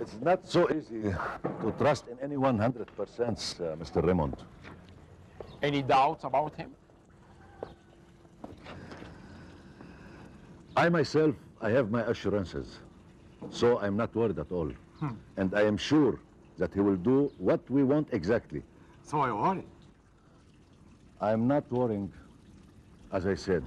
It's not so easy to trust in any 100%, uh, Mr. Raymond. Any doubts about him? I myself, I have my assurances. So I'm not worried at all. And I am sure that he will do what we want exactly. So I worry. I'm not worrying, as I said.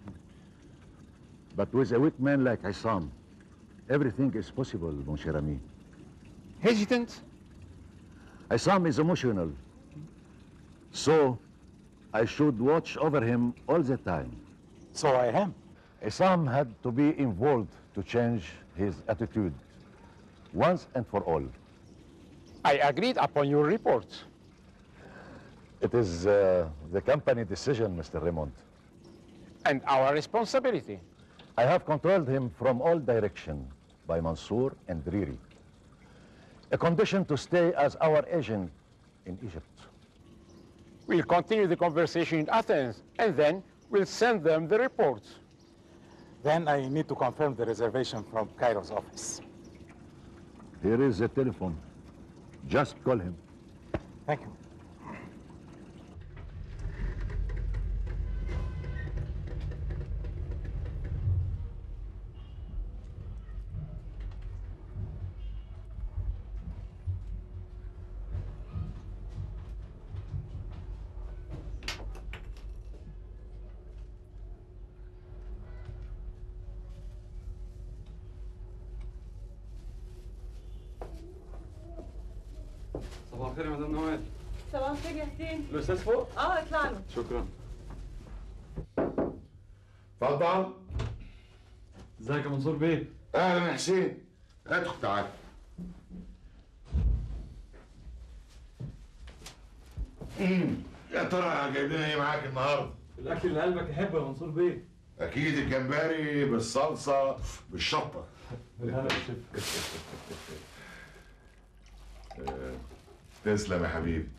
But with a weak man like Issam, everything is possible, mon cher ami. Hesitant? Issam is emotional. So I should watch over him all the time. So I am. Issam had to be involved to change his attitude once and for all. I agreed upon your report. It is uh, the company decision, Mr. Raymond. And our responsibility. I have controlled him from all direction by Mansour and Riri. A condition to stay as our agent in Egypt. We'll continue the conversation in Athens, and then we'll send them the report. Then I need to confirm the reservation from Cairo's office. Here is the telephone. Just call him. Thank you. صباح الخير يا مدام نوال صباح الخير يا حسين الاستاذ فوق اه اطلع له شكرا اتفضل ازيك يا منصور بيه اهلا يا حسين ادخل تعال أمم، يا ترى جايب لنا ايه معاك النهارده؟ الاكل اللي قلبك يحبه يا منصور بيه اكيد الجمبري بالصلصه بالشطه بالهنا يا شيف آه، تسلم يا حبيبي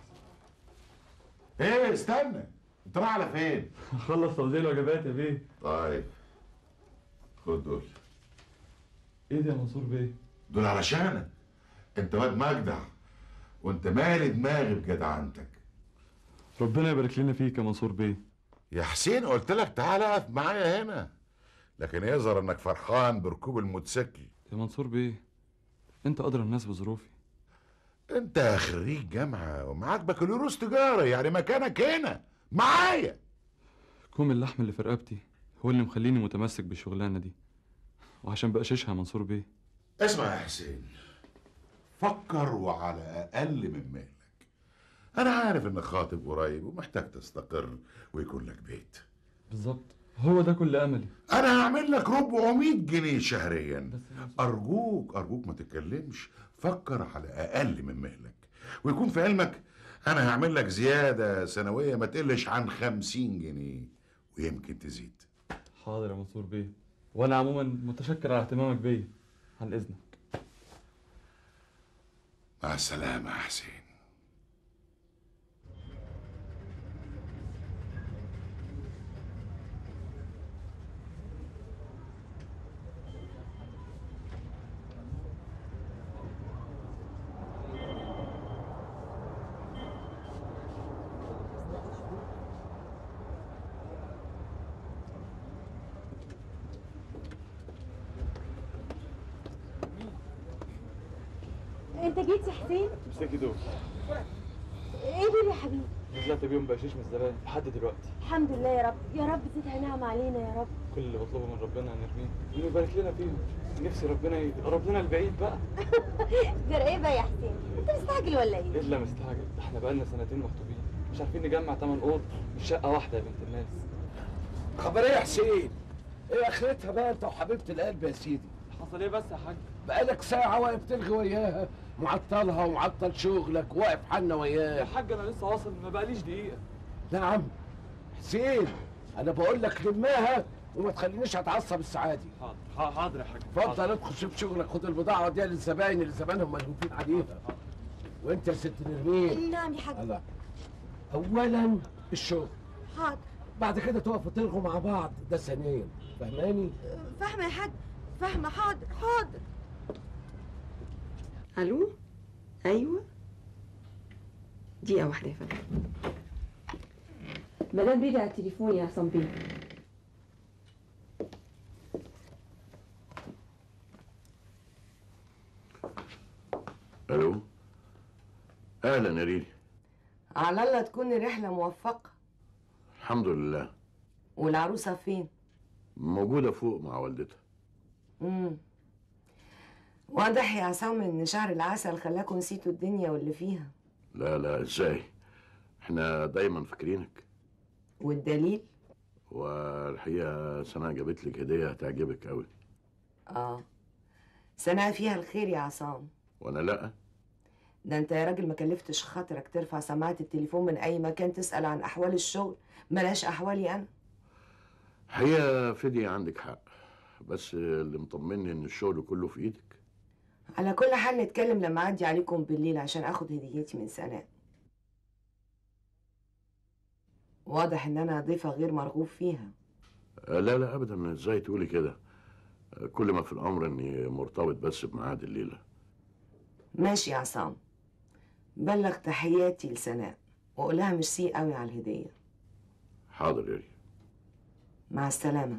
ايه استنى انت رايح على فين؟ خلص توزيع الوجبات يا بيه طيب خد دول ايه ده يا منصور بيه دول علشانك انت واد مجدع وانت مالي دماغي بجدعنتك ربنا يبارك لنا فيك يا منصور بيه يا حسين قلت لك تعالى اقف معايا هنا لكن يظهر انك فرحان بركوب الموتوسيكل يا منصور بيه انت ادرى الناس بظروفي انت خريج جامعه ومعاك بكالوريوس تجاره يعني مكانك هنا معايا كوم اللحم اللي في رقبتي هو اللي مخليني متمسك بالشغلانه دي وعشان بقششها يا منصور بيه اسمع يا حسين فكر وعلى اقل من مهلك انا عارف انك خاطب قريب ومحتاج تستقر ويكون لك بيت بالظبط هو ده كل املي انا هعمل لك 400 جنيه شهريا بس يا منصور- ارجوك ارجوك ما تتكلمش فكر على اقل من مهلك ويكون في علمك انا هعمل لك زياده سنويه ما تقلش عن 50 جنيه ويمكن تزيد حاضر يا منصور بيه وانا عموما متشكر على اهتمامك بيا عن اذنك مع السلامه يا حسين انت جيت يا حسين امسكي دول ايه دول يا حبيبي نزلت بيهم بقشيش من الزبائن لحد دلوقتي الحمد لله يا رب يا رب زيدها نعم علينا يا رب كل اللي بطلبه من ربنا نرميه انه يبارك لنا فيهم نفسي ربنا يقرب لنا البعيد بقى جرى ايه بقى يا حسين انت مستعجل ولا ايه الا مستعجل ده احنا بقالنا سنتين مخطوبين مش عارفين نجمع تمن اوض مش شقه واحده يا بنت الناس خبر ايه يا حسين؟ ايه اخرتها بقى انت وحبيبه القلب يا سيدي؟ حصل ايه بس يا حاج بقالك ساعة واقف تلغي وياها معطلها ومعطل شغلك واقف حنا يا وياها حاج انا لسه واصل ما بقاليش دقيقه نعم حسين انا بقول لك لماها وما تخلينيش اتعصب الساعة دي حاضر حاضر يا حاج اتفضل ادخل شوف شغلك خد البضاعة دي للزباين اللي زمانهم ملهوفين عليها وانت يا ست نرمين نعم يا حاج الله اولا الشغل حاضر بعد كده تقفوا تلغوا مع بعض ده ثانيا فهماني فاهمه يا حاج فاهمه حاضر حاضر الو ايوه دقيقه واحده يا فندم مدام بيدي على التليفون يا عصام بيه الو اهلا يا ريري على الله تكون الرحلة موفقة الحمد لله والعروسة فين؟ موجوده فوق مع والدتها مم. واضح يا عصام ان شهر العسل خلاكم نسيتوا الدنيا واللي فيها لا لا ازاي احنا دايما فاكرينك والدليل والحقيقه سناء جابت لك هديه هتعجبك قوي اه سنة فيها الخير يا عصام وانا لا ده انت يا راجل ما كلفتش خاطرك ترفع سماعة التليفون من اي مكان تسأل عن احوال الشغل بلاش احوالي انا الحقيقه فدي عندك حق بس اللي مطمني ان الشغل كله في ايدك على كل حال نتكلم لما اعدي عليكم بالليل عشان اخد هديتي من سناء واضح ان انا ضيفة غير مرغوب فيها آه، لا لا ابدا ازاي تقولي كده آه، كل ما في الامر اني مرتبط بس بميعاد الليله ماشي يا عصام بلغ تحياتي لسناء وقولها ميرسي قوي على الهدية حاضر يا ريري مع السلامة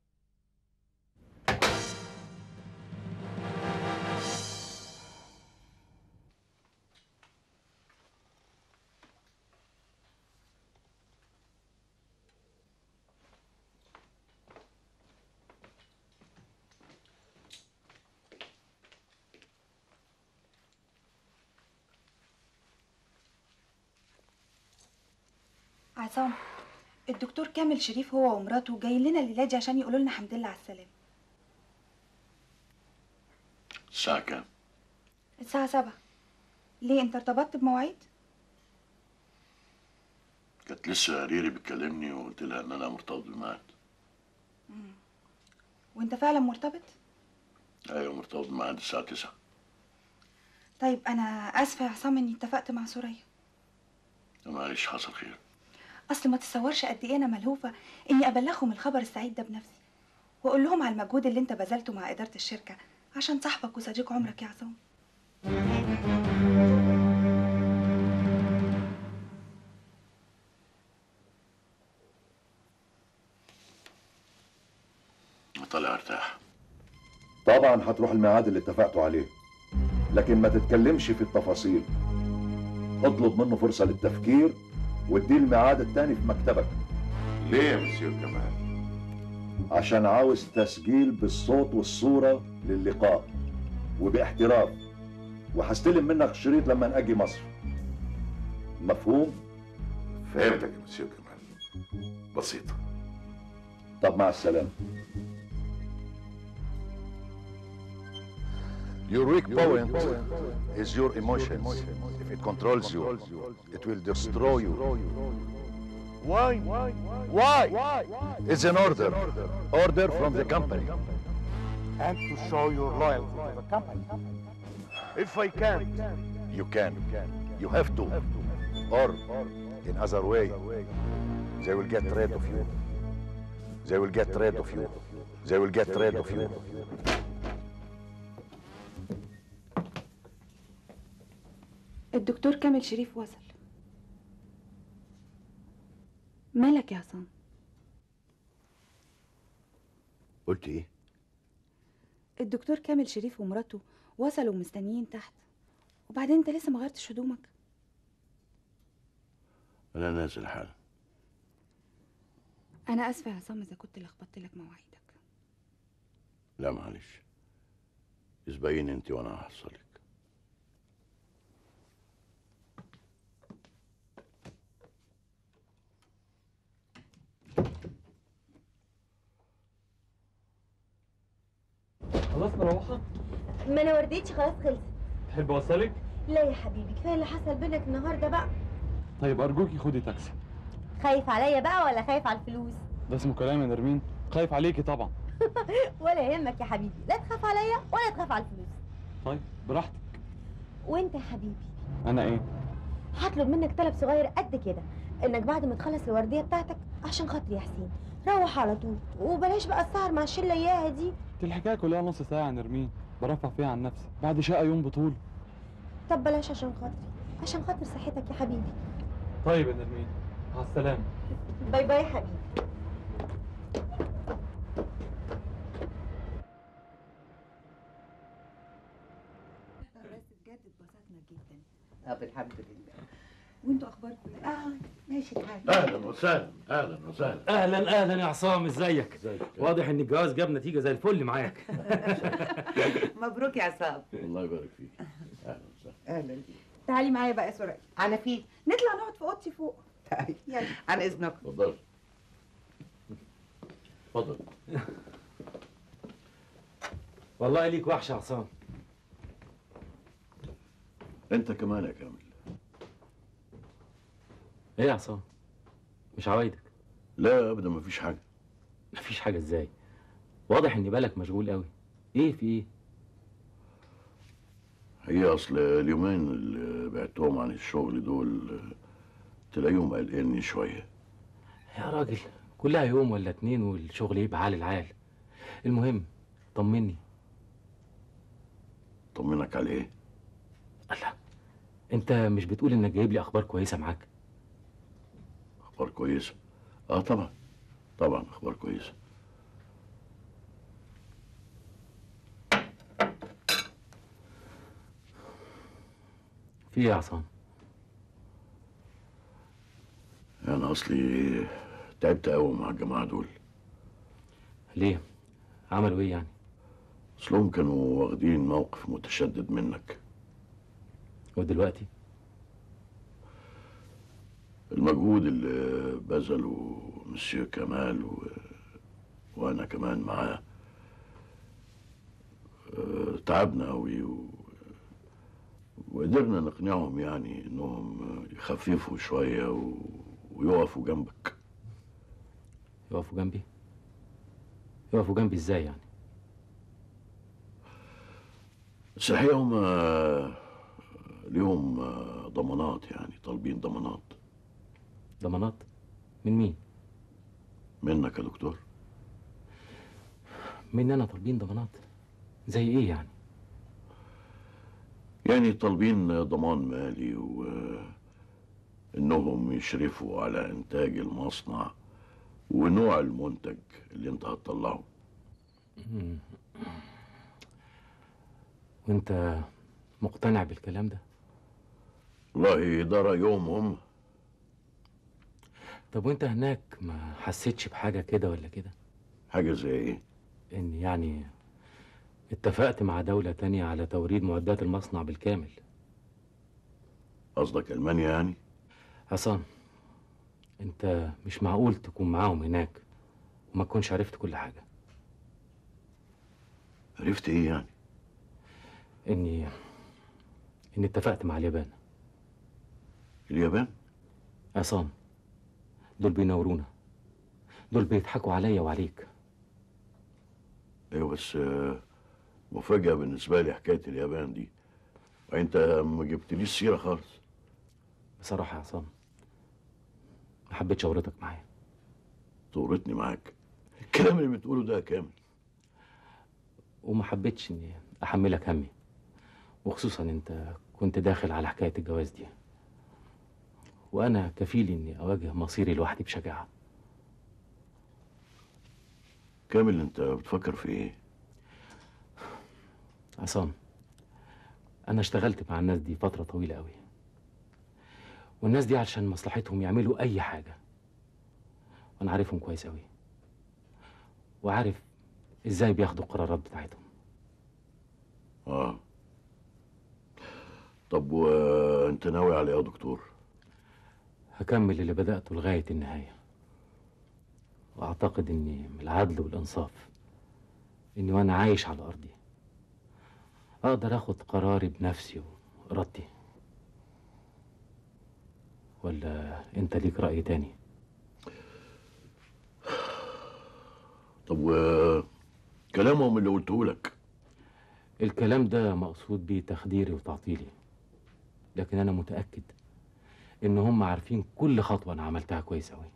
عصام الدكتور كامل شريف هو ومراته جايين لنا الليله دي عشان يقولوا لنا الحمد لله على السلامه الساعه كام الساعه سبعة ليه انت ارتبطت بمواعيد كانت لسه ريري بتكلمني وقلت لها ان انا مرتبط بميعاد وانت فعلا مرتبط ايوه مرتبط بميعاد الساعه 9 طيب انا اسفه يا عصام اني اتفقت مع سوريا معلش حصل خير اصل ما تتصورش قد ايه انا ملهوفه اني ابلغهم الخبر السعيد ده بنفسي واقول لهم على المجهود اللي انت بذلته مع اداره الشركه عشان صاحبك وصديق عمرك يا عصام طالع ارتاح طبعا هتروح الميعاد اللي اتفقتوا عليه لكن ما تتكلمش في التفاصيل اطلب منه فرصة للتفكير واديه الميعاد التاني في مكتبك ليه يا مسيو كمال عشان عاوز تسجيل بالصوت والصورة للقاء وباحتراف وهستلم منك شريط لما اجي مصر مفهوم؟ فهمتك يا مسيو كمال بسيطه طب مع السلامة Your weak point is your emotions. If it controls you, it will destroy you. Why? Why? It's an order. Order from the company. And to show your loyalty to the company. If I can, you can. You have to. Or, in other way, they will get rid of you. They will get rid of you. They will get rid of you. الدكتور كامل شريف وصل مالك يا عصام قلت ايه؟ الدكتور كامل شريف ومراته وصلوا مستنيين تحت وبعدين انت لسه ما غيرتش هدومك انا نازل حالا انا اسفه يا عصام اذا كنت لخبطت لك مواعيدك لا معلش اسبقيني انت وانا هحصلك خلاص مروحة ما انا ورديتش خلاص خلصت تحب اوصلك لا يا حبيبي كفايه اللي حصل بينك النهارده بقى طيب ارجوكي خدي تاكسي خايف عليا بقى ولا خايف على الفلوس ده اسمه كلام يا نرمين خايف عليكي طبعا ولا يهمك يا حبيبي لا تخاف عليا ولا تخاف على الفلوس طيب براحتك وانت يا حبيبي انا ايه هطلب منك طلب صغير قد كده انك بعد ما تخلص الورديه بتاعتك عشان خاطري يا حسين روح على طول وبلاش بقى السهر مع الشله اياها دي دي الحكايه كلها نص ساعه يا نرمين برفع فيها عن نفسي بعد شقه يوم بطول طب بلاش عشان خاطري عشان خاطر صحتك يا حبيبي طيب يا نرمين مع السلامة باي باي يا حبيبي بس بجد اتبسطنا جدا طب الحمد لله وانتوا اخباركم إيه؟ اه ماشي الحال اهلا وسهلا اهلا وسهلا اهلا اهلا يا عصام ازيك واضح ان الجواز جاب نتيجه زي الفل معاك مبروك يا عصام الله يبارك فيك اهلا وسهلا اهلا تعالي معايا بقى يا سوريا على فين نطلع نقعد في اوضتي فوق طيب يلا عن اذنك اتفضل اتفضل والله ليك وحش يا عصام انت كمان يا كامل ايه يا عصام مش عوايدك لا ابدا مفيش حاجه مفيش حاجه ازاي واضح ان بالك مشغول قوي ايه في ايه هي اصل اليومين اللي بعتهم عن الشغل دول تلاقيهم قلقاني شويه يا راجل كلها يوم ولا اتنين والشغل يبقى عال العال المهم طمني طمنك على ايه الله انت مش بتقول انك جايب لي اخبار كويسه معاك اخبار كويسه اه طبعا طبعا اخبار كويسه في ايه يا عصام انا اصلي تعبت قوي مع الجماعه دول ليه عملوا ايه يعني اصلهم كانوا واخدين موقف متشدد منك ودلوقتي المجهود اللي بذله مسيو كمال و... وانا كمان معاه آه، تعبنا قوي و... وقدرنا نقنعهم يعني انهم يخففوا شويه و... ويقفوا جنبك يقفوا جنبي يقفوا جنبي ازاي يعني بس الحقيقه هم ليهم ضمانات يعني طالبين ضمانات ضمانات من مين منك يا دكتور مني انا طالبين ضمانات زي ايه يعني يعني طالبين ضمان مالي و انهم يشرفوا على انتاج المصنع ونوع المنتج اللي انت هتطلعه مم. وانت مقتنع بالكلام ده والله ده رايهم هم طب وانت هناك ما حسيتش بحاجه كده ولا كده حاجه زي ايه ان يعني اتفقت مع دولة تانية على توريد معدات المصنع بالكامل قصدك المانيا يعني عصام انت مش معقول تكون معاهم هناك وما تكونش عرفت كل حاجة عرفت ايه يعني اني اني اتفقت مع اليابان اليابان عصام دول بينورونا دول بيضحكوا عليا وعليك ايوه بس آه، مفاجأة بالنسبة لي حكاية اليابان دي انت ما جبتليش سيرة خالص بصراحة يا عصام ما حبيتش اورطك معايا تورطني معاك الكلام اللي بتقوله ده كامل وما حبيتش اني احملك همي وخصوصا انت كنت داخل على حكاية الجواز دي وانا كفيل اني اواجه مصيري لوحدي بشجاعة كامل انت بتفكر في ايه عصام انا اشتغلت مع الناس دي فترة طويلة قوي والناس دي علشان مصلحتهم يعملوا اي حاجة وانا عارفهم كويس قوي وعارف ازاي بياخدوا القرارات بتاعتهم اه طب وانت ناوي على ايه يا دكتور هكمل اللي بدأته لغاية النهاية وأعتقد إني من العدل والإنصاف إني وأنا عايش على أرضي أقدر أخد قراري بنفسي وإرادتي ولا أنت ليك رأي تاني طب وكلامهم اللي قلته لك الكلام ده مقصود بيه تخديري وتعطيلي لكن أنا متأكد إن هم عارفين كل خطوة أنا عملتها كويس أوي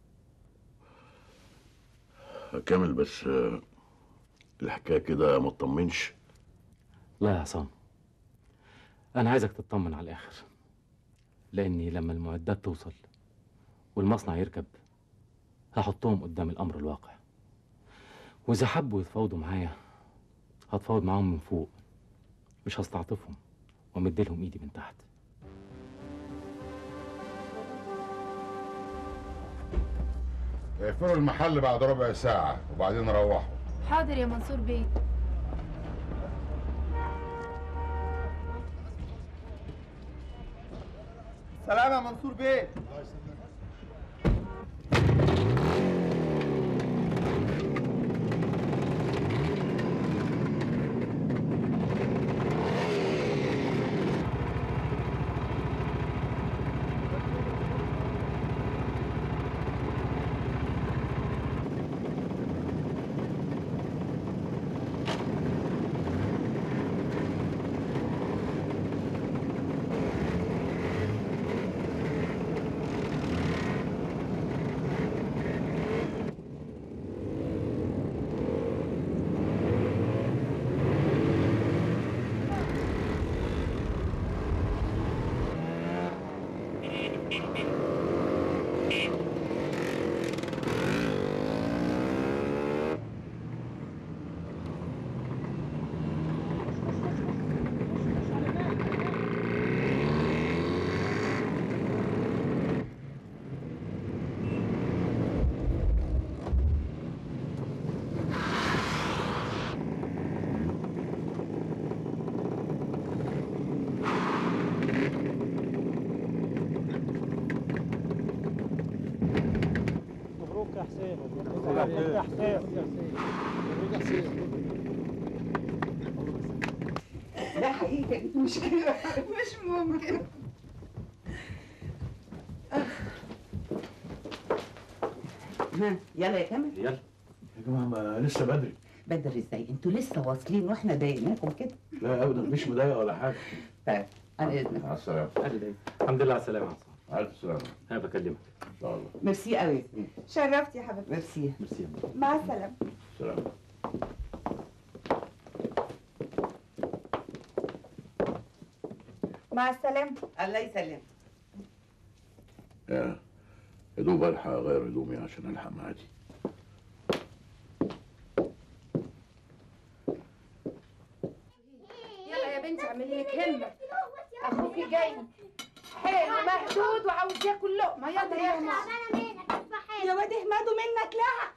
كامل بس آه، الحكاية كده ما تطمنش لا يا عصام انا عايزك تطمن على الاخر لاني لما المعدات توصل والمصنع يركب هحطهم قدام الامر الواقع واذا حبوا يتفاوضوا معايا هتفاوض معاهم من فوق مش هستعطفهم وامدلهم ايدي من تحت اقفلوا المحل بعد ربع ساعة وبعدين روحوا حاضر يا منصور بيه سلام يا منصور بيه مبروك يا حسين مبروك يا حسين مبروك يا حسين لا حقيقي كانت مشكلة مش ممكن ها يلا يا كامل يلا يا جماعه ما لسه بدري بدري ازاي انتوا لسه واصلين واحنا ضايقناكم كده لا ابدا مفيش مضايقه ولا حاجه طيب انا اذنك مع السلامة الحمد لله على السلامه يا عصام ألف سلامة انا بكلمك إن شاء الله ميرسي قوي شرفتي يا حبيبتي ميرسي ميرسي يا ماما. مع السلامه سلام مع السلامه الله يسلمك يا يا دوب الحق اغير هدومي عشان الحق معادي يلا يا بنتي اعملي لك همه اخوكي جاي حلو مهدود وعاوز ياكل لقمه يلا يا اختي يا واد احمدوا منك لا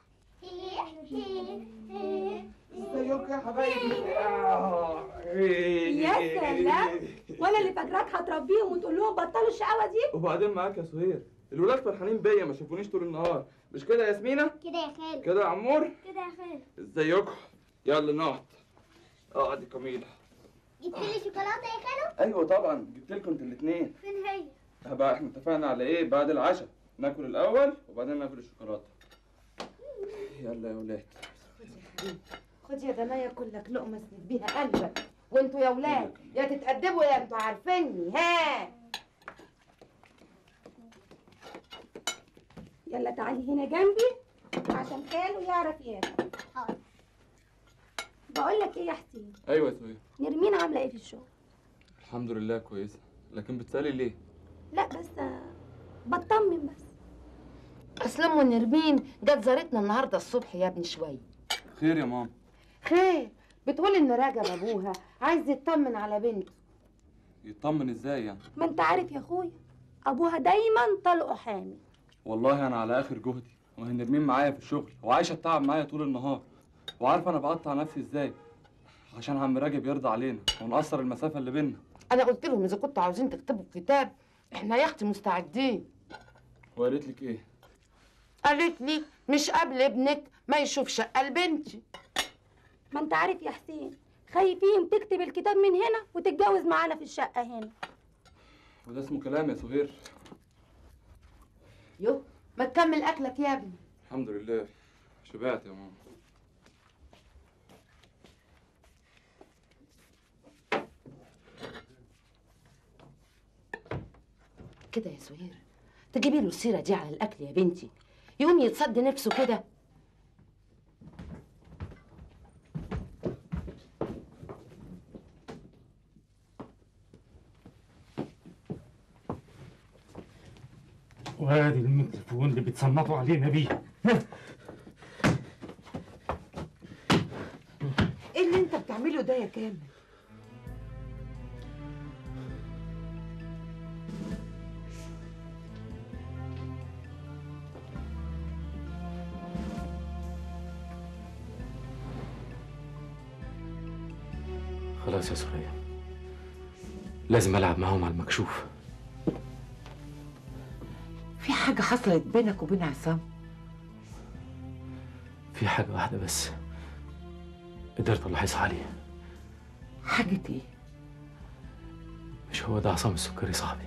ازيكم يا حبايبي يا سلام وانا اللي فاكراك هتربيهم وتقول لهم بطلوا الشقاوه دي وبعدين معاك يا سهير الولاد فرحانين بيا ما شافونيش طول النهار مش كده يا ياسمينة كده يا خالد كده يا عمور كده يا خالد ازيكم يلا نقعد اقعد يا كميلة جبت لي شوكولاته يا خالد ايوه طبعا جبت لكم انتوا الاثنين فين هي بقى احنا اتفقنا على ايه بعد العشاء ناكل الاول وبعدين ناكل الشوكولاته يلا يا ولاد خد يا دنيا كلك لقمه اسند بيها قلبك وانتوا يا ولاد يا تتأدبوا يا انتوا عارفيني ها يلا تعالي هنا جنبي عشان خاله يعرف ياكل بقول لك ايه يا حسين ايوه يا سهير نرمين عامله ايه في الشغل الحمد لله كويسه لكن بتسالي ليه لا بس آه، بطمن بس اصل ام نرمين جت زارتنا النهارده الصبح يا ابني شويه خير يا ماما خير بتقول ان راجب ابوها عايز يطمن على بنته يطمن ازاي يعني ما انت عارف يا اخويا ابوها دايما طلقه حامي والله انا على اخر جهدي وهي نرمين معايا في الشغل وعايشه التعب معايا طول النهار وعارفه انا بقطع نفسي ازاي عشان عم راجب يرضى علينا ونقصر المسافه اللي بينا انا قلت لهم اذا كنتوا عاوزين تكتبوا كتاب احنا يا اختي مستعدين وقالت لك ايه قالت لي مش قبل ابنك ما يشوف شقه لبنتي ما انت عارف يا حسين خايفين تكتب الكتاب من هنا وتتجوز معانا في الشقه هنا وده اسمه كلام يا سهير يو ما تكمل اكلك يا ابني الحمد لله شبعت يا ماما كده يا سهير تجيبي له السيره دي على الاكل يا بنتي يقوم يتصدي نفسه كده وادي الميكروفون اللي بتصنطوا علينا بيه ايه اللي انت بتعمله ده يا كامل خلاص يا سوريا لازم العب معاهم على المكشوف في حاجه حصلت بينك وبين عصام في حاجه واحده بس قدرت الاحظها عليه حاجه ايه مش هو ده عصام السكري صاحبي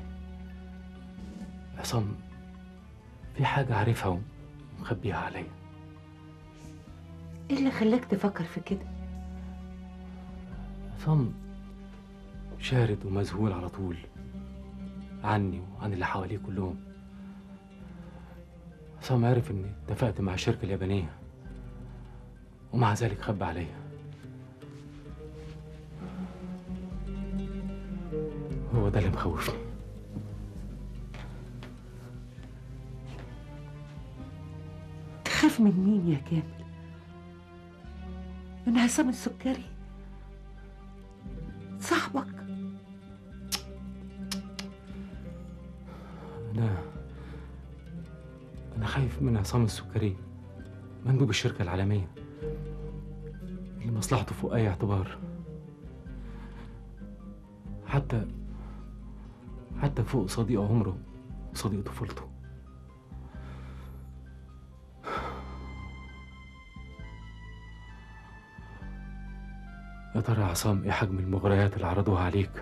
عصام في حاجه عارفها ومخبيها عليا ايه اللي خلاك تفكر في كده عصام شارد ومذهول على طول عني وعن اللي حواليه كلهم عصام عرف اني اتفقت مع الشركة اليابانية ومع ذلك خبى عليا هو ده اللي مخوفني تخاف من مين يا كامل من عصام السكري صاحبك أنا أنا خايف من عصام السكري مندوب الشركة العالمية اللي مصلحته فوق أي اعتبار حتى حتى فوق صديق عمره وصديق طفولته يا ترى يا عصام ايه حجم المغريات اللي عرضوها عليك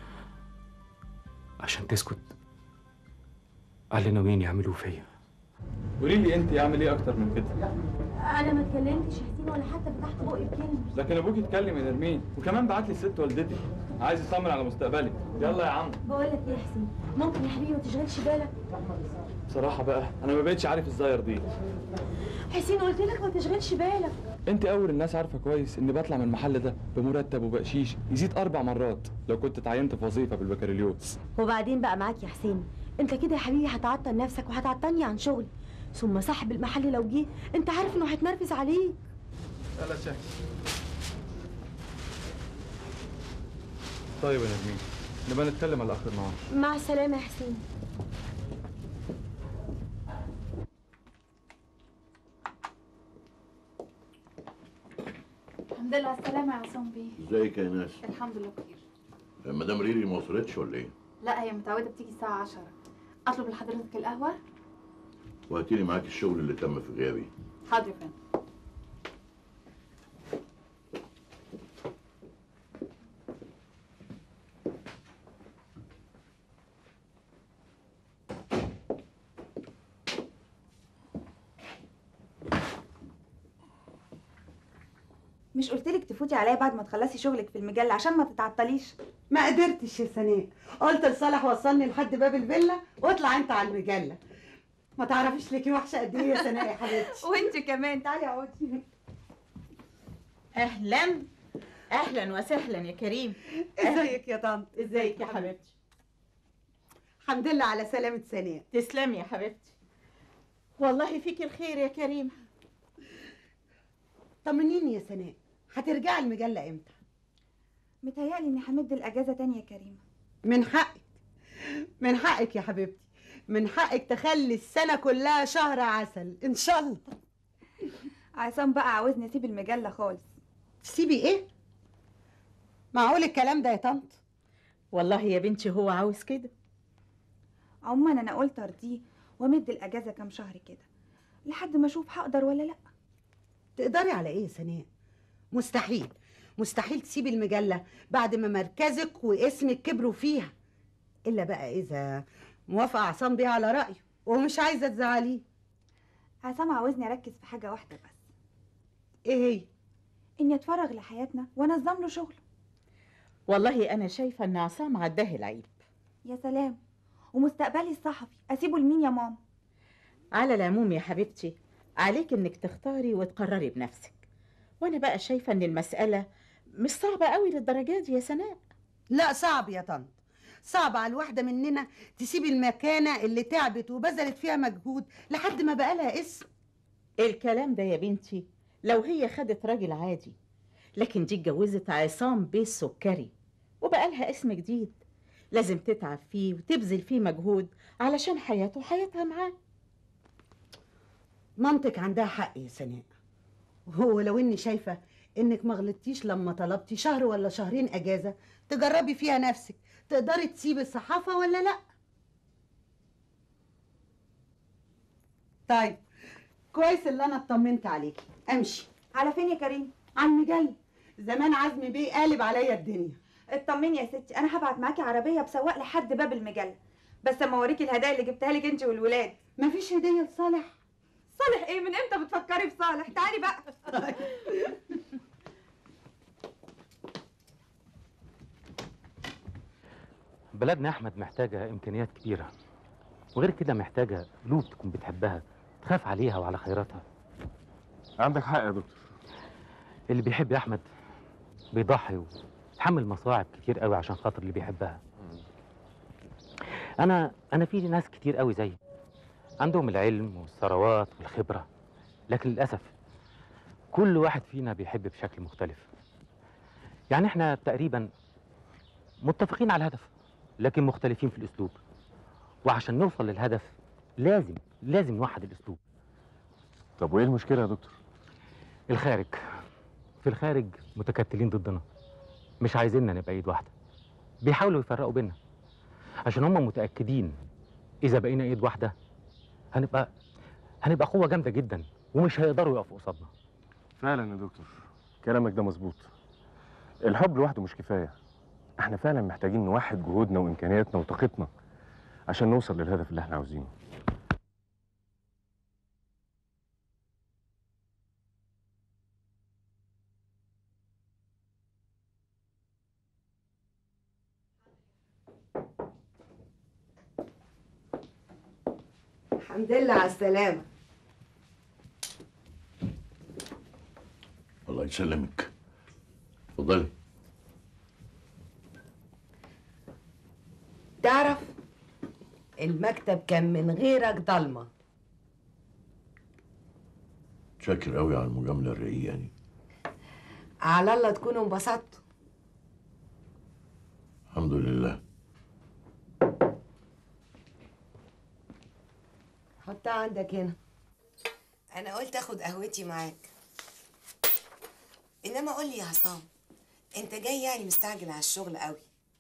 عشان تسكت على اللي ناويين يعملوه فيا قولي لي انت اعمل ايه اكتر من كده انا ما اتكلمتش يا حسين ولا حتى فتحت بقي بكلمه لكن ابوك اتكلم يا نرمين وكمان بعت لي الست والدتي عايز يطمن على مستقبلي يلا يا عم بقول لك ايه يا حسين ممكن يا حبيبي ما تشغلش بالك بصراحه بقى انا ما بقتش عارف ازاي ارضيك حسين قلت لك ما تشغلش بالك انت اول الناس عارفه كويس اني بطلع من المحل ده بمرتب وبقشيش يزيد اربع مرات لو كنت اتعينت في وظيفه بالبكالوريوس وبعدين بقى معاك يا حسين انت كده يا حبيبي هتعطل نفسك وهتعطلني عن شغلي ثم صاحب المحل لو جه انت عارف انه هيتنرفز عليك يلا شاي طيب يا نرمين نبقى نتكلم على اخر النهار مع السلامه يا حسين الحمد لله على السلامة يا عصام بيه ازيك يا ناس الحمد لله بخير مدام ريري ما وصلتش ولا ايه لا هي متعودة بتيجي الساعة 10 أطلب لحضرتك القهوة وهاتيلي معاك الشغل اللي تم في غيابي حاضر يا فندم مش قلتلك تفوتي عليا بعد ما تخلصي شغلك في المجلة عشان ما تتعطليش ما قدرتش يا سناء قلت لصالح وصلني لحد باب الفيلا واطلع انت على المجله ما تعرفيش ليكي وحشه قد ايه يا سناء يا حبيبتي وانت كمان تعالي اقعدي اهلا اهلا وسهلا يا كريم ازيك يا طنط ازيك يا حبيبتي الحمد لله على سلامه سناء تسلمي يا حبيبتي والله فيك الخير يا كريم طمنيني يا سناء هترجعي المجله امتى متهيألي اني همد الاجازة تانية يا كريمة من حقك من حقك يا حبيبتي من حقك تخلي السنه كلها شهر عسل ان شاء الله عصام بقى عاوزني اسيب المجلة خالص تسيبي ايه معقول الكلام ده يا طنط والله يا بنتي هو عاوز كده عموما انا قلت ارضيه وامد الاجازة كام شهر كده لحد ما اشوف هقدر ولا لا تقدري على ايه يا سناء مستحيل مستحيل تسيبي المجله بعد ما مركزك واسمك كبروا فيها الا بقى اذا موافقه عصام بيه على رايه ومش عايزه تزعليه عصام عاوزني اركز في حاجة واحدة بس ايه هي اني اتفرغ لحياتنا وانظم له شغله والله انا شايفه ان عصام عداه العيب يا سلام ومستقبلي الصحفي اسيبه لمين يا ماما على العموم يا حبيبتي عليك انك تختاري وتقرري بنفسك وانا بقى شايفه ان المساله مش صعبه قوي للدرجات دي يا سناء لا صعب يا طنط صعب على الواحده مننا تسيب المكانه اللي تعبت وبذلت فيها مجهود لحد ما بقى لها اسم الكلام ده يا بنتي لو هي خدت راجل عادي لكن دي اتجوزت عصام بيه السكري وبقى لها اسم جديد لازم تتعب فيه وتبذل فيه مجهود علشان حياته وحياتها معاه مامتك عندها حق يا سناء هو لو اني شايفه انك ما غلطتيش لما طلبتي شهر ولا شهرين اجازه تجربي فيها نفسك تقدري تسيبي الصحافه ولا لا طيب كويس اللي انا اطمنت عليكي امشي على فين يا كريم على المجل زمان عزمي بيه قالب عليا الدنيا اطمني يا ستي انا هبعت معاكي عربيه بسواق لحد باب المجله بس اما اوريكي الهدايا اللي جبتها لك انت والولاد مفيش هديه لصالح صالح ايه من امتى بتفكري في صالح تعالي بقى بلدنا يا احمد محتاجه امكانيات كبيره وغير كده محتاجه قلوب تكون بتحبها تخاف عليها وعلى خيراتها عندك حق يا دكتور اللي بيحب يا احمد بيضحي ويتحمل مصاعب كتير قوي عشان خاطر اللي بيحبها انا انا في ناس كتير قوي زيي عندهم العلم والثروات والخبره لكن للاسف كل واحد فينا بيحب بشكل مختلف يعني احنا تقريبا متفقين على الهدف لكن مختلفين في الاسلوب وعشان نوصل للهدف لازم لازم نوحد الاسلوب طب وايه المشكله يا دكتور الخارج في الخارج متكتلين ضدنا مش عايزيننا نبقى ايد واحده بيحاولوا يفرقوا بينا عشان هم متاكدين اذا بقينا ايد واحده هنبقى هنبقى قوه جامده جدا ومش هيقدروا يقفوا قصادنا فعلا يا دكتور كلامك ده مظبوط الحب لوحده مش كفايه احنا فعلا محتاجين نوحد جهودنا وامكانياتنا وطاقتنا عشان نوصل للهدف اللي احنا عاوزينه الحمد لله على السلامة الله يسلمك اتفضلي تعرف المكتب كان من غيرك ضلمة شاكر قوي على المجامله الرقيقه دي على الله تكونوا انبسطتوا الحمد لله حطها عندك هنا انا قلت اخد قهوتي معاك انما قول لي يا عصام انت جاي يعني مستعجل على الشغل قوي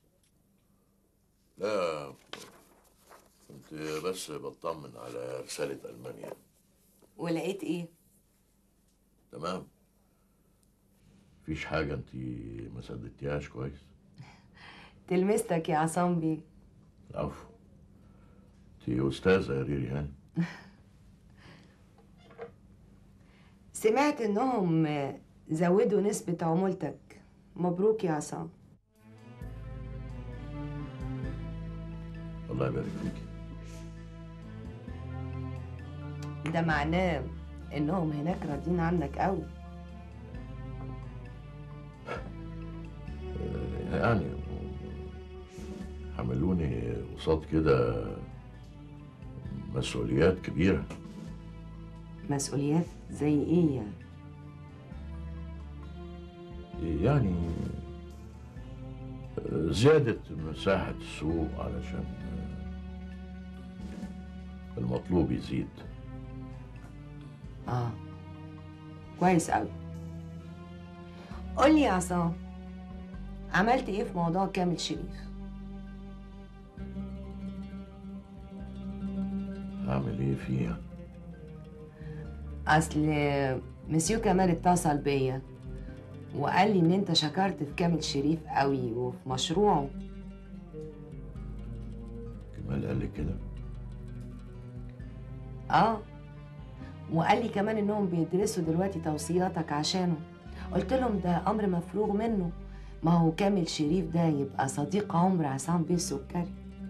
لا كنت بس بطمن على رسالة ألمانيا ولقيت ايه تمام مفيش حاجة انت ما سددتيهاش كويس تلمستك يا عصام بيه العفو انت أستاذة يا ريري هاني سمعت انهم زودوا نسبة عمولتك مبروك يا عصام الله يبارك فيكي ده معناه انهم هناك راضيين عنك قوي يعني حملوني قصاد كده مسؤوليات كبيرة مسؤوليات زي ايه يعني يعني زيادة مساحة السوق علشان المطلوب يزيد اه كويس قوي قول لي يا عصام عملت ايه في موضوع كامل شريف هعمل ايه فيها اصل مسيو كمال اتصل بيا وقال لي ان انت شكرت في كامل شريف قوي وفي مشروعه كمال قال لي كده اه وقال لي كمان انهم بيدرسوا دلوقتي توصياتك عشانه قلت لهم ده امر مفروغ منه ما هو كامل شريف ده يبقى صديق عمر عصام بيه السكري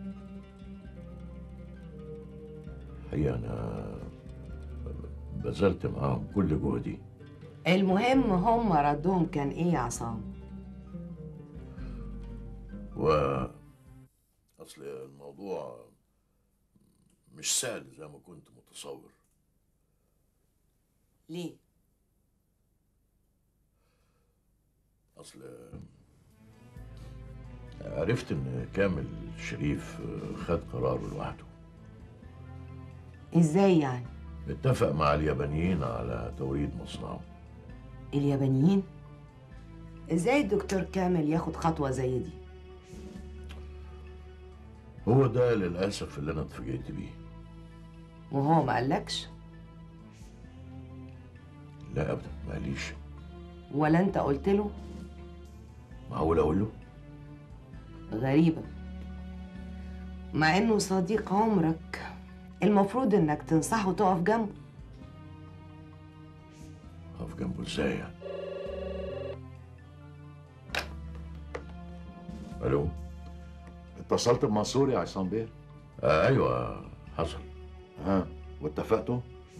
حقيقة أنا بذلت معاهم كل جهدي المهم هم ردهم كان ايه يا عصام و اصل الموضوع مش سهل زي ما كنت متصور ليه اصل عرفت ان كامل شريف خد قراره لوحده ازاي يعني اتفق مع اليابانيين على توريد مصنعه اليابانيين ازاي الدكتور كامل ياخد خطوه زي دي هو ده للاسف اللي انا اتفاجئت بيه وهو ما قالكش لا ابدا ماليش ولا انت قلت له معقول اقول له غريبه مع انه صديق عمرك المفروض انك تنصحه وتقف جنبه اقف جنبه ازاي يعني الو اتصلت بمنصور يا عصام بيه آه ايوه حصل ها واتفقتوا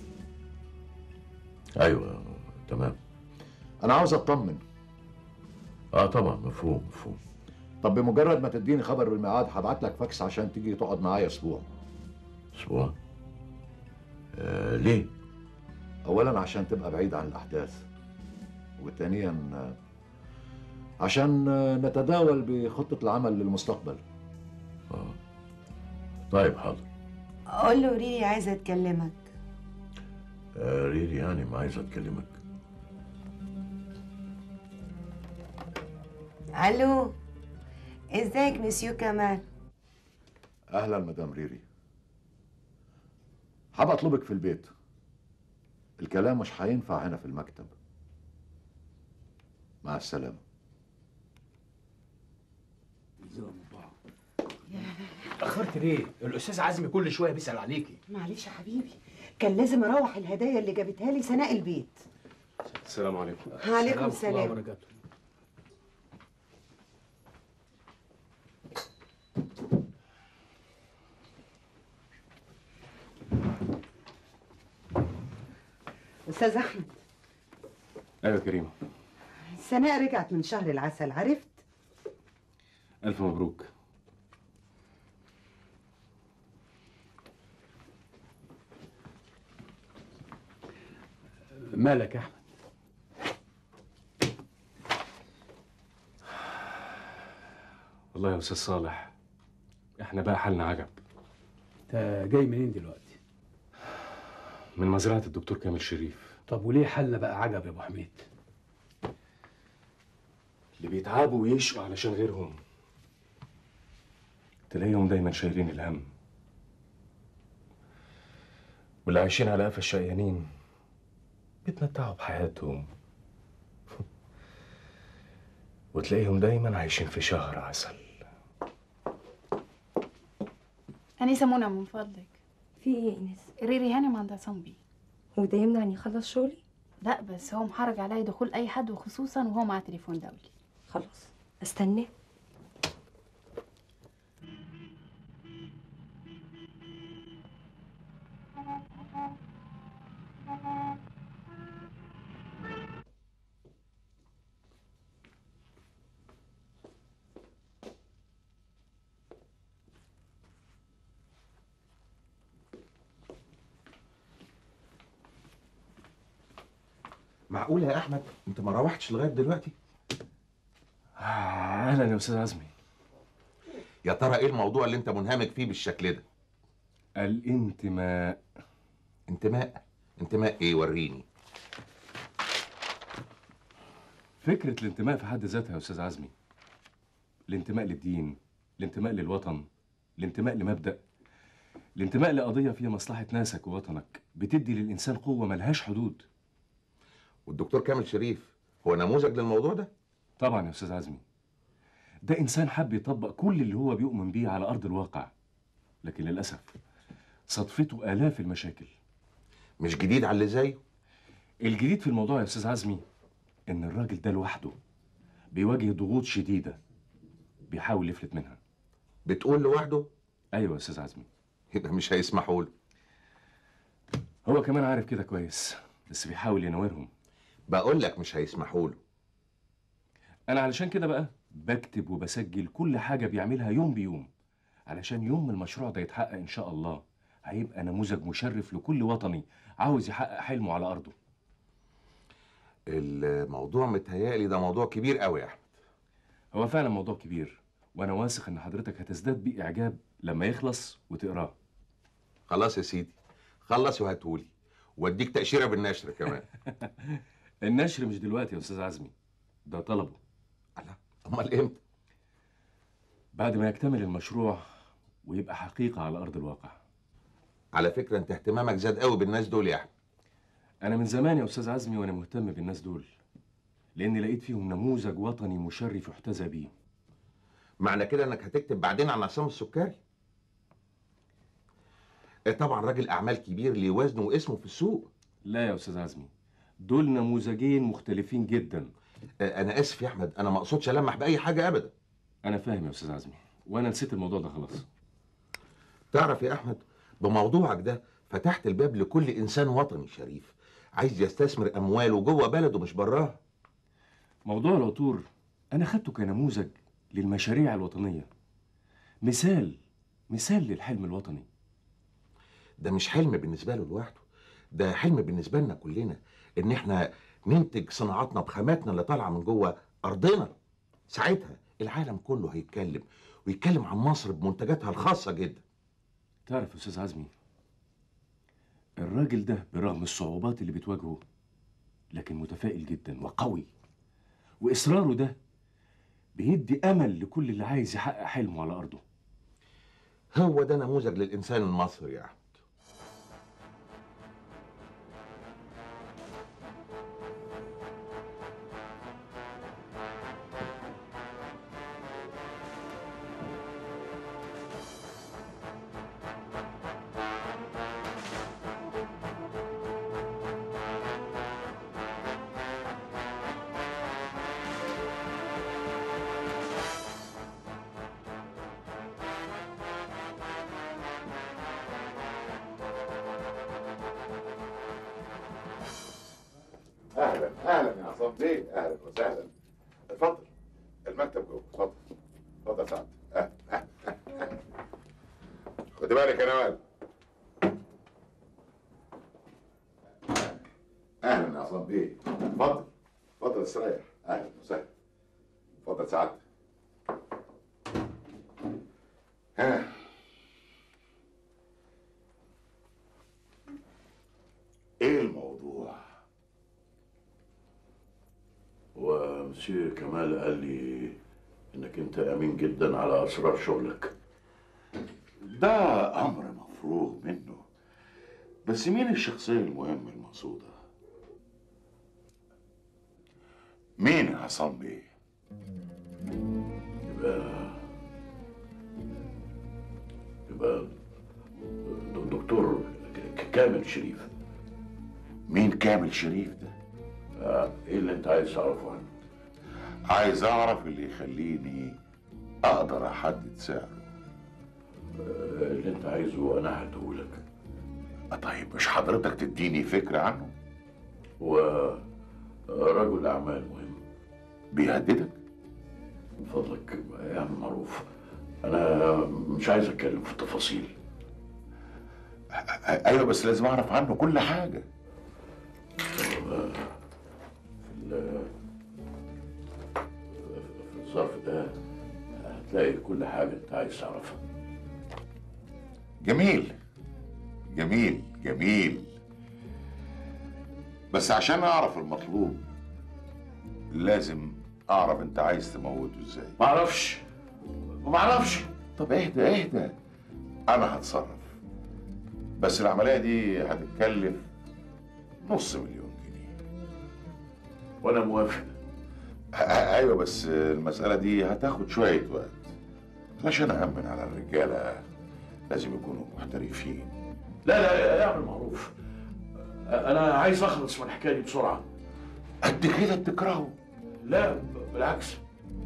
ايوه تمام انا عاوز اطمن اه طبعا مفهوم مفهوم طب بمجرد ما تديني خبر بالميعاد هبعت لك فاكس عشان تيجي تقعد معايا اسبوع اسبوع آه ليه اولا عشان تبقى بعيد عن الاحداث وثانيا آه، عشان آه، نتداول بخطه العمل للمستقبل اه طيب حاضر قول له ريري عايزه تكلمك آه ريري يعني ما عايز اتكلمك الو ازيك مسيو كمال اهلا مدام ريري هبقى اطلبك في البيت الكلام مش هينفع هنا في المكتب مع السلامه اتأخرت ليه؟ الأستاذ عزمي كل شوية بيسأل عليكي معلش يا حبيبي كان لازم اروح الهدايا اللي جابتها لي سناء البيت السلام عليكم عليكم السلام وبركاته استاذ احمد ايوه كريمه سناء رجعت من شهر العسل عرفت الف مبروك مالك يا أحمد؟ والله يا استاذ صالح احنا بقى حالنا عجب أنت جاي منين دلوقتي؟ من مزرعه الدكتور كامل شريف طب وليه حالنا بقى عجب يا أبو حميد؟ اللي بيتعبوا ويشقوا علشان غيرهم تلاقيهم دايما شايلين الهم واللي عايشين على قفا الشقيانين بيتمتعوا بحياتهم وتلاقيهم دايما عايشين في شهر عسل أنسة منى من فضلك في ايه يا ايناس ريري هانم عند عصام بيه وده يمنعني اخلص شغلي لا بس هو محرج عليا دخول أي حد وخصوصا وهو معاه تليفون دولي خلاص استناه معقولة يا أحمد أنت ما روحتش لغاية دلوقتي؟ اهلا يا استاذ عزمي يا ترى إيه الموضوع اللي أنت منهمك فيه بالشكل ده؟ الانتماء انتماء؟ انتماء إيه وريني؟ فكرة الانتماء في حد ذاتها يا أستاذ عزمي الانتماء للدين الانتماء للوطن الانتماء لمبدأ الانتماء لقضية فيها مصلحة ناسك ووطنك بتدي للإنسان قوة ملهاش حدود والدكتور كامل شريف هو نموذج للموضوع ده؟ طبعا يا أستاذ عزمي ده إنسان حب يطبق كل اللي هو بيؤمن بيه على أرض الواقع لكن للأسف صدفته آلاف المشاكل مش جديد على اللي زيه الجديد في الموضوع يا أستاذ عزمي إن الراجل ده لوحده بيواجه ضغوط شديدة بيحاول يفلت منها بتقول لوحده؟ أيوة يا أستاذ عزمي يبقى مش هيسمحوا له هو كمان عارف كده كويس بس بيحاول يناورهم بقول لك مش هيسمحوا له أنا علشان كده بقى بكتب وبسجل كل حاجة بيعملها يوم بيوم علشان يوم ما المشروع ده يتحقق ان شاء الله هيبقى نموذج مشرف لكل وطني عاوز يحقق حلمه على ارضه الموضوع متهيألي ده موضوع كبير قوي يا احمد هو فعلا موضوع كبير وانا واثق ان حضرتك هتزداد بيه اعجاب لما يخلص وتقراه خلاص يا سيدي خلص وهاتهولي واديك تأشيرة بالنشر كمان النشر مش دلوقتي يا استاذ عزمي ده طلبه امال امتى بعد ما يكتمل المشروع ويبقى حقيقة على ارض الواقع على فكرة انت اهتمامك زاد قوي بالناس دول يا احمد انا من زمان يا استاذ عزمي وانا مهتم بالناس دول لاني لقيت فيهم نموذج وطني مشرف يحتذى بيه معنى كده انك هتكتب بعدين عن عصام السكري آه، طبعا راجل اعمال كبير ليه وزنه واسمه في السوق لا يا استاذ عزمي دول نموذجين مختلفين جدا آه، انا اسف يا احمد انا ما اقصدش المح باي حاجه ابدا انا فاهم يا استاذ عزمي وانا نسيت الموضوع ده خلاص تعرف يا احمد بموضوعك ده فتحت الباب لكل انسان وطني شريف عايز يستثمر امواله جوه بلده مش براها موضوع العطور انا خدته كنموذج للمشاريع الوطنيه مثال مثال للحلم الوطني ده مش حلم بالنسبه له لوحده ده حلم بالنسبه لنا كلنا ان احنا ننتج صناعاتنا بخاماتنا اللي طالعه من جوه ارضنا ساعتها العالم كله هيتكلم ويتكلم عن مصر بمنتجاتها الخاصه جدا تعرف يا استاذ عزمي الراجل ده برغم الصعوبات اللي بتواجهه لكن متفائل جدا وقوي واصراره ده بيدي امل لكل اللي عايز يحقق حلمه على ارضه هو ده نموذج للانسان المصري يا احمد اهلا اهلا يا عصام بيه اهلا وسهلا اتفضل المكتب جوه اتفضل اتفضل يا سعد اهلا اهلا أهلا. خد بالك يا نوال اهلا يا عصام بيه اتفضل اتفضل استريح اهلا وسهلا اتفضل سعد ها ايه الموضوع ومسيو كمال قال لي انك انت امين جدا على اسرار شغلك ده امر مفروغ منه بس مين الشخصيه المهمه المقصوده مين يا عصام بيه يبقى يبقى دكتور ك- كامل شريف مين كامل شريف ده آه، ايه اللي انت عايز تعرفه عنه عايز اعرف اللي يخليني اقدر احدد سعره آه، اللي انت عايزه انا هديهولك طيب مش حضرتك تديني فكره عنه هو رجل اعمال مهم بيهددك من فضلك اعمل معروف انا مش عايز اتكلم في التفاصيل ايوه بس لازم اعرف عنه كل حاجه في ال- في الظرف ده هتلاقي كل حاجة أنت عايز تعرفها جميل جميل جميل بس عشان اعرف المطلوب لازم اعرف انت عايز تموته ازاي معرفش ومعرفش طب اهدى اهدى انا هتصرف بس العمليه دي هتتكلف نص مليون وأنا موافق ايوه بس المساله دي هتاخد شويه وقت عشان اامن على الرجاله لازم يكونوا محترفين لا لا اعمل معروف أنا عايز أخلص من الحكاية دي بسرعة قد كده بتكرهه لا بالعكس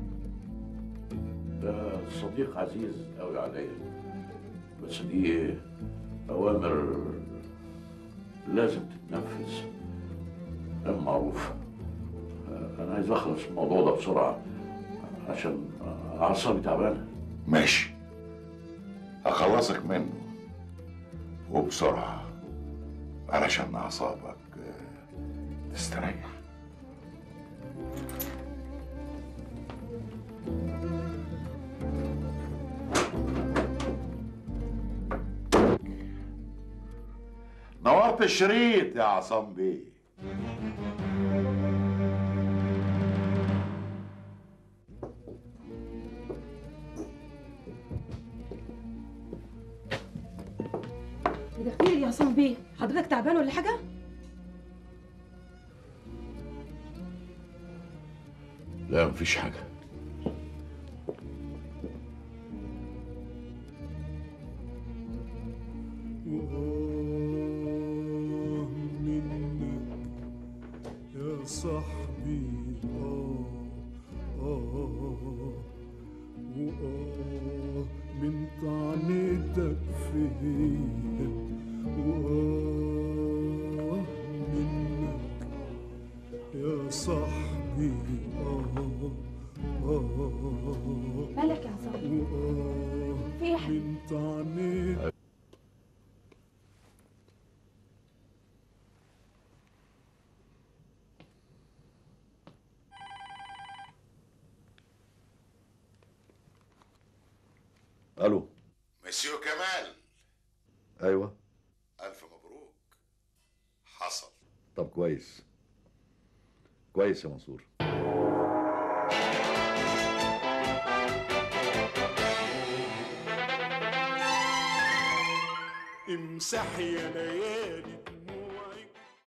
ده صديق عزيز أوي عليا بس دي أوامر لازم تتنفذ اعمل معروف أنا عايز أخلص من الموضوع ده بسرعة عشان أعصابي تعبانة ماشي اخلصك منه وبسرعه علشان اعصابك آه، تستريح نورت الشريط يا عصام بيه ده خير يا عصام بيه حضرتك تعبان ولا حاجه لا مفيش حاجة يا صاحبي آه آه وآه من طعنتك فيا وآه منك يا صاحبي آه آه مالك يا عصام وآه في إيه يا حبيبي؟ من طعنتك الو مسيو كمال ايوه الف مبروك حصل طب كويس كويس يا منصور امسح يا ليالي